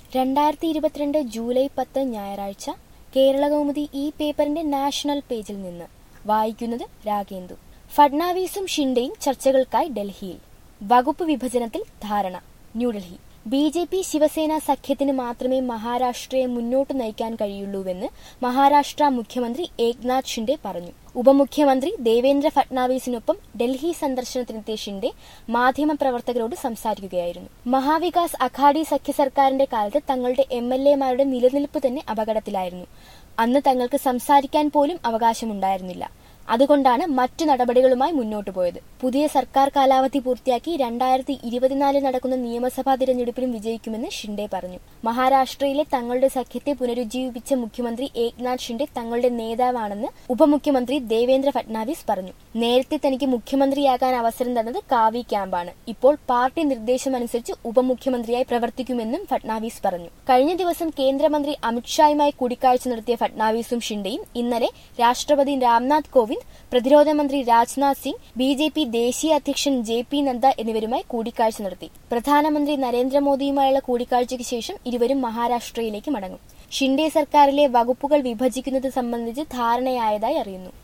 രണ്ടായിരത്തി ഇരുപത്തിരണ്ട് ജൂലൈ പത്ത് ഞായറാഴ്ച കേരളകൗമുദി ഈ പേപ്പറിന്റെ നാഷണൽ പേജിൽ നിന്ന് വായിക്കുന്നത് രാഗേന്ദു ഫഡ്നാവിസും ഷിൻഡെയും ചർച്ചകൾക്കായി ഡൽഹിയിൽ വകുപ്പ് വിഭജനത്തിൽ ധാരണ New Delhi B J P Shiv Sena സഖ്യത്തിന് മാത്രമേ മഹാരാഷ്ട്രയെ മുന്നോട്ട് നയിക്കാൻ കഴിയുള്ളൂവെന്ന് മഹാരാഷ്ട്ര മുഖ്യമന്ത്രി ഏക്നാഥ് ഷിൻഡെ പറഞ്ഞു ഉപമുഖ്യമന്ത്രി ദേവേന്ദ്ര ഫട്നാവിസിനൊപ്പം ഡൽഹി സന്ദർശനത്തിനെത്തിയ ഷിൻഡെ മാധ്യമപ്രവർത്തകരോട് സംസാരിക്കുകയായിരുന്നു മഹാവികാസ് അഘാഡി സഖ്യ സർക്കാരിന്റെ കാലത്ത് തങ്ങളുടെ എം എൽ എമാരുടെ നിലനിൽപ്പ് തന്നെ അപകടത്തിലായിരുന്നു അന്ന് തങ്ങൾക്ക് സംസാരിക്കാൻ പോലും അവകാശമുണ്ടായിരുന്നില്ല അതുകൊണ്ടാണ് മറ്റു നടപടികളുമായി മുന്നോട്ടു പോയത് പുതിയ സർക്കാർ കാലാവധി പൂർത്തിയാക്കി രണ്ടായിരത്തി ഇരുപത്തിനാലിൽ നടക്കുന്ന നിയമസഭാ തിരഞ്ഞെടുപ്പിലും വിജയിക്കുമെന്ന് ഷിൻഡെ പറഞ്ഞു മഹാരാഷ്ട്രയിലെ തങ്ങളുടെ സഖ്യത്തെ പുനരുജ്ജീവിപ്പിച്ച മുഖ്യമന്ത്രി ഏക്നാഥ് ഷിൻഡെ തങ്ങളുടെ നേതാവാണെന്ന് ഉപമുഖ്യമന്ത്രി ദേവേന്ദ്ര ഫട്നാവിസ് പറഞ്ഞു നേരത്തെ തനിക്ക് മുഖ്യമന്ത്രിയാകാൻ അവസരം തന്നത് കാവി ക്യാമ്പാണ് ഇപ്പോൾ പാർട്ടി നിർദ്ദേശമനുസരിച്ച് ഉപമുഖ്യമന്ത്രിയായി പ്രവർത്തിക്കുമെന്നും ഫട്നാവിസ് പറഞ്ഞു കഴിഞ്ഞ ദിവസം കേന്ദ്രമന്ത്രി അമിത്ഷായുമായി കൂടിക്കാഴ്ച നടത്തിയ ഫട്നാവിസും ഷിൻഡെയും ഇന്നലെ രാഷ്ട്രപതി രാംനാഥ് കോവിന്ദ് പ്രതിരോധ മന്ത്രി Rajnath Singh B J P ദേശീയ അധ്യക്ഷൻ ജെ പി നദ്ദ എന്നിവരുമായി കൂടിക്കാഴ്ച നടത്തി പ്രധാനമന്ത്രി നരേന്ദ്രമോദിയുമായുള്ള കൂടിക്കാഴ്ചയ്ക്ക് ശേഷം ഇരുവരും മഹാരാഷ്ട്രയിലേക്ക് മടങ്ങും ഷിൻഡെ സർക്കാരിലെ വകുപ്പുകൾ വിഭജിക്കുന്നത് സംബന്ധിച്ച് ധാരണയായതായി അറിയുന്നു